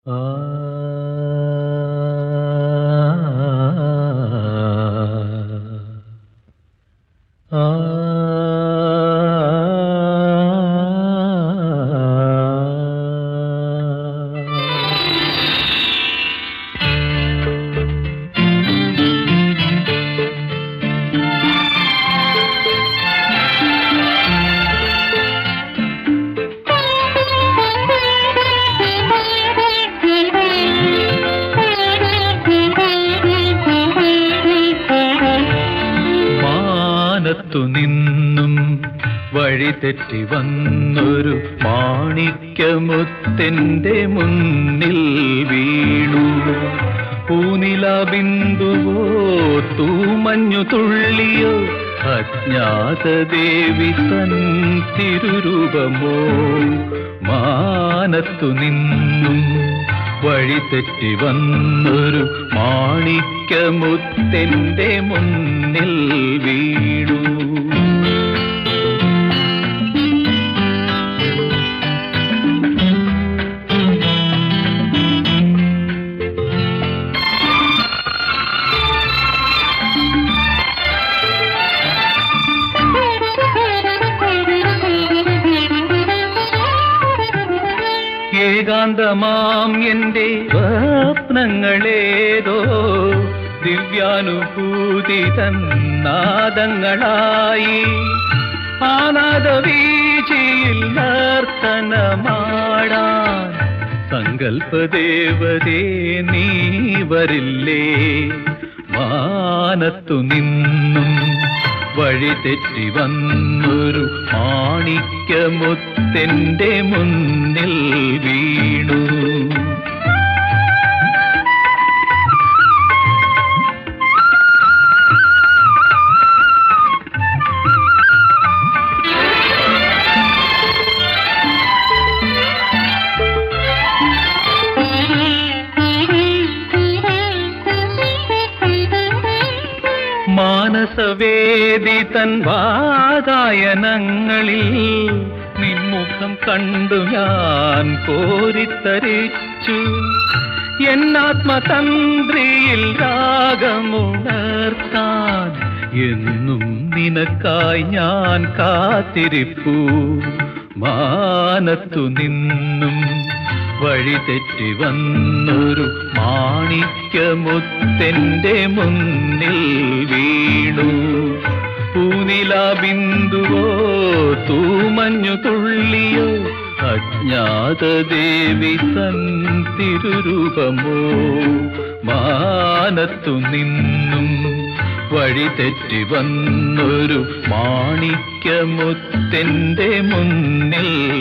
മാനത്തു നിന്നും വഴി തെറ്റി വന്നൊരു മാണിക്യമുത്തെന്റെ മുന്നിൽ വീണു പൂനില ബിന്ദുവോ തൂമഞ്ഞു തുള്ളിയോ അജ്ഞാത ദേവി തൻ തിരുരൂപമോ മാനത്തു നിന്നും വഴി തെറ്റി വന്നൊരു മാണിക്യമുത്തെന്റെ മുന്നിൽ വീണു ഏകാന്തമാം എന്റെ സ്വപ്നങ്ങളേതോ ദിവ്യാനുഭൂതി തന്നാദങ്ങളായി ആനാദവീചിയിൽ നർത്തനമാടാൻ സങ്കൽപ്പദേവതേ നീ വരില്ലേ മാനത്തു നിന്നും വഴി തെറ്റി വന്നൊരു മാണിക്യമുത്തെന്റെ മുന്നിൽ വീണു മാനസവേദി തൻ വാതായനങ്ങളിൽ നിൻമുഖം കണ്ടു ഞാൻ കോരിത്തരിച്ചു എന്നാത്മതന്ത്രിയിൽ രാഗമുണർത്താൻ എന്നും നിനക്കായി ഞാൻ കാത്തിരിപ്പു മാനത്തു നിന്നും വഴി തെറ്റി വന്നൊരു മാണിക്യമുത്തെന്റെ മുന്നിൽ വീണു പൂനില ബിന്ദുവോ തൂമഞ്ഞു തുള്ളിയോ അജ്ഞാത ദേവി തൻ തിരുരൂപമോ മാനത്തു നിന്നും വഴി തെറ്റി വന്നൊരു മാണിക്യമുത്തെന്റെ മുന്നിൽ